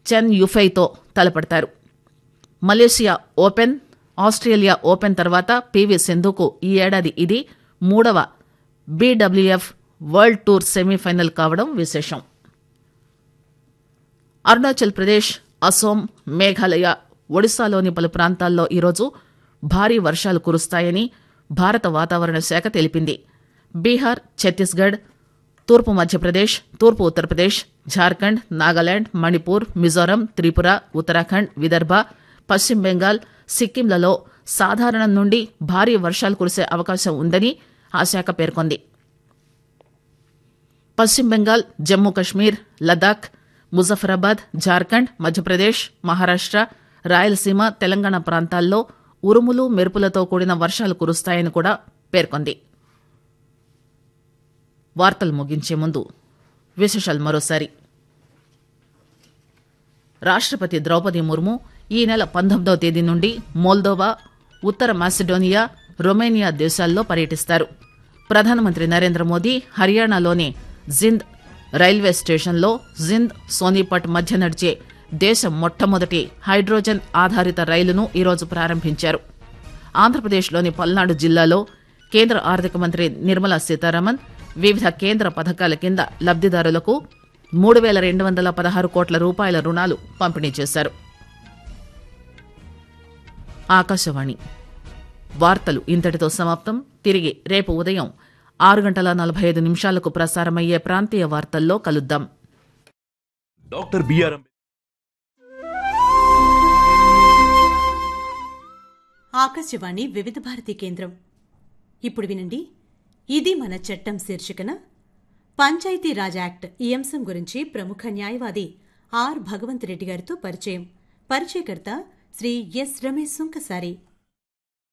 చెన్ యుఫైతో తలపడతారు Malaysia open Australia open తర్వాత పీవీ సింధుకు ఈ ఏడాది ఇది మూడవ బీడబ్ల్యూఎఫ్ వరల్డ్ టూర్ సెమీఫైనల్ కావడం విశేషం అరుణాచల్ ప్రదేశ్ అసోం మేఘాలయ ఒడిశాలోని పలు ప్రాంతాల్లో ఈరోజు భారీ వర్షాలు కురుస్తాయని భారత వాతావరణ శాఖ తెలిపింది బీహార్ ఛత్తీస్గఢ్ తూర్పు మధ్యప్రదేశ్ తూర్పు ఉత్తరప్రదేశ్ ఝార్ఖండ్ నాగాలాండ్ మణిపూర్ మిజోరం త్రిపుర ఉత్తరాఖండ్ విదర్భ పశ్చిమ బెంగాల్ సిక్కింలలో సాధారణం నుండి భారీ వర్షాలు కురిసే అవకాశం ఉందని ఆ శాఖ పేర్కొంది పశ్చిమ బెంగాల్ జమ్మూ కశ్మీర్ లదాఖ్ ముజఫరాబాద్ జార్ఖండ్ మధ్యప్రదేశ్ మహారాష్ట రాయలసీమ తెలంగాణ ప్రాంతాల్లో ఉరుములు మెరుపులతో కూడిన వర్షాలు కురుస్తాయని కూడా పేర్కొంది వార్తలు ముగించే ముందు విశేషాలు మరోసారి రాష్ట్రపతి ద్రౌపది ముర్ము ఈ నెల పంతొమ్మిదవ తేదీ నుండి మోల్దోవా ఉత్తర మాసిడోనియా రొమేనియా దేశాల్లో పర్యటిస్తారు ప్రధానమంత్రి నరేంద్ర మోదీ హర్యానాలోని జింద్ రైల్వే స్టేషన్లో జింద్ సోనీపట్ మధ్య నడిచే దేశ మొట్టమొదటి హైడ్రోజన్ ఆధారిత రైలును ఈరోజు ప్రారంభించారు ఆంధ్రప్రదేశ్లోని పల్నాడు జిల్లాలో కేంద్ర ఆర్థిక మంత్రి నిర్మలా సీతారామన్ వివిధ కేంద్ర పథకాల కింద లబ్దిదారులకు మూడు వేల రెండు వందల పదహారు కోట్ల రూపాయల రుణాలు పంపిణీ చేశారు ఆకాశవాణి వార్తలు ఇంతటితో సమాప్తం తిరిగి రేపు ఉదయం ఆరు గంటల నలభై ఐదు నిమిషాలకు ప్రసారమయ్యే ప్రాంతీయ వార్తల్లో కలుద్దాం డాక్టర్ బిఆర్ ఆకాశవాణి వివిధ భారతి కేంద్రం ఇప్పుడు వినండి ఇది మన చట్టం శీర్షికన పంచాయతీ రాజ్ యాక్ట్ ఈ అంశం గురించి ప్రముఖ న్యాయవాది ఆర్ భగవంత్ రెడ్డి గారితో పరిచయం పరిచయకర్త శ్రీ ఎస్ రమేష్ సుంకసారి